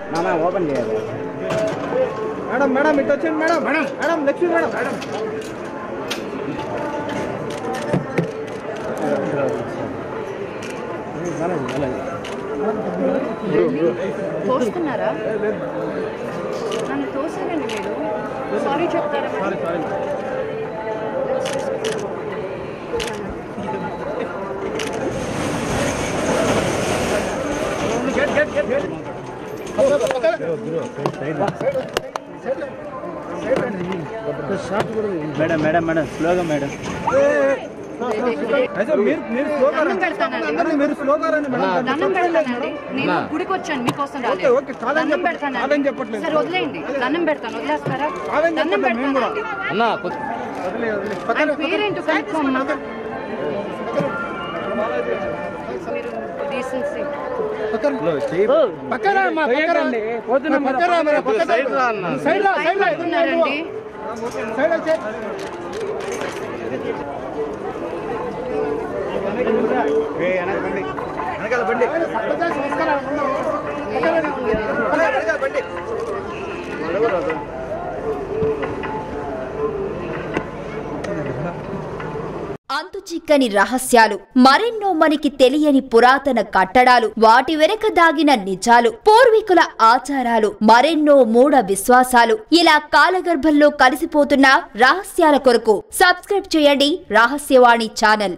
నాన్న ఓపెన్ చేయాలి madam madam ఇటు వచ్చేయండి madam madam madam Lakshmi madam madam తోస్తున్నారా నన్ను తోసారండి మీరు సారీ చెప్తారా sorry sorry get get get get madam madam madam స్లోగా మేడం అయితే మీరు మీరు స్లోగా దండం పెడతానండి. రండి మీరు స్లోగా రండి మేడం దండం పెడతానండి నేను గుడికి వచ్చాను మీకోసం ఓకే, రాలేదు ఓకే, కాదని దండం చెప్పట్లేదు, పెడతానండి కాదని చెప్పట్లేదు. సరే వదిలేయండి దండం పెడతాను వదిలేస్తారా కాదని దండం చెప్పట్లేదు, మేము కూడా. పెడతానండి అన్న వదిలే వదిలే ఆయన పేరేంటో కనుక్కోమ్మా మీరు డీసెన్సీ పక్కన మా పక్కన పోతున్నాం పక్కన మన పక్కన సైడ్ రా సైడ్ రా సైడ్ రా ఉన్నారండి సైడ్ వచ్చే వెనకాల బండి వెనకాల బండి అంతు చిక్కని రహస్యాలు మరెన్నో మనకి తెలియని పురాతన కట్టడాలు వాటి వెనక దాగిన నిజాలు పూర్వీకుల ఆచారాలు మరెన్నో మూఢ విశ్వాసాలు ఇలా కాలగర్భంలో కలిసిపోతున్న రహస్యాల కొరకు సబ్స్క్రైబ్ చేయండి రహస్యవాణి ఛానల్